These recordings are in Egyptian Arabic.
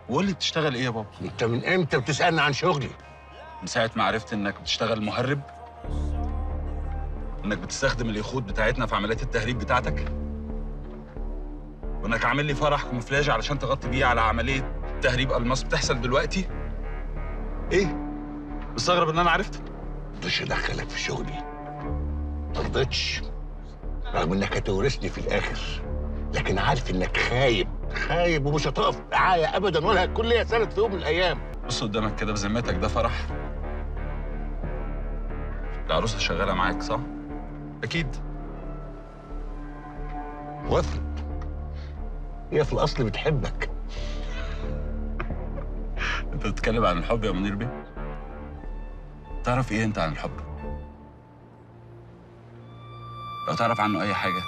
وقول لي بتشتغل ايه يا بابا انت من امتى بتسالني عن شغلي من ساعه ما عرفت انك بتشتغل مهرب انك بتستخدم اليخوت بتاعتنا في عمليات التهريب بتاعتك وانك عامل لي فرح كومفلاج علشان تغطي بيه على عمليه تهريب الماس بتحصل دلوقتي ايه مستغرب ان انا عرفت مش ادخلك في شغلي ما رضيتش رغم انك هتورثني في الاخر لكن عارف انك خايب خايب ومش هتقف معايا ابدا ولا هتكون ليا سند في يوم من الايام بص قدامك كده بذمتك ده فرح العروسه شغاله معاك صح اكيد وافق هي في الاصل بتحبك انت بتتكلم عن الحب يا منير بيه تعرف ايه انت عن الحب لو تعرف عنه اي حاجه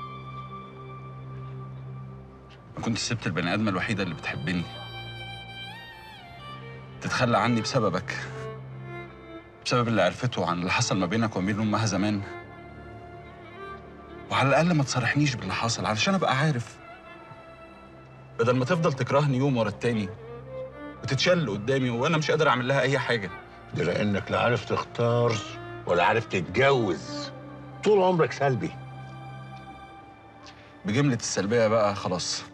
ما كنت سبت البني ادمه الوحيده اللي بتحبني تتخلى عني بسببك بسبب اللي عرفته عن اللي حصل ما بينك وبين امها زمان وعلى الاقل ما تصارحنيش باللي حصل علشان ابقى عارف بدل ما تفضل تكرهني يوم ورا التاني وتتشل قدامي وانا مش قادر اعمل لها اي حاجه ده لانك لا عارف تختار ولا عارف تتجوز طول عمرك سلبي بجمله السلبيه بقى خلاص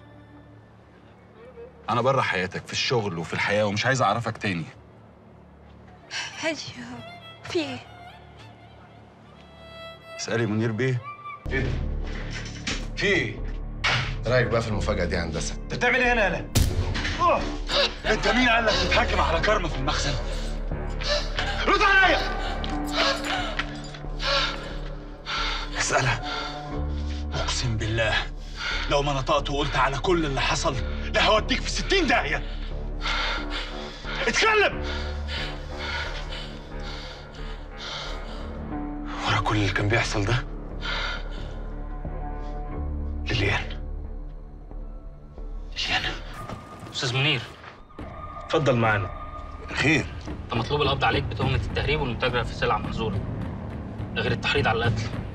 انا بره حياتك في الشغل وفي الحياه ومش عايز اعرفك تاني هادي في ايه؟ اسالي منير بيه في ايه؟ رايك بقى في المفاجأة دي يا هندسة انت بتعمل ايه هنا يالا؟ انت مين قال لك تتحكم على كارما في المخزن رد عليا اسالها اقسم بالله لو ما نطقت وقلت على كل اللي حصل لهوديك في 60 داهيه اتكلم ورا كل اللي كان بيحصل ده ليليان ليليان استاذ منير اتفضل معانا خير انت مطلوب القبض عليك بتهمه التهريب والمتاجره في سلع منزوله ده غير التحريض على القتل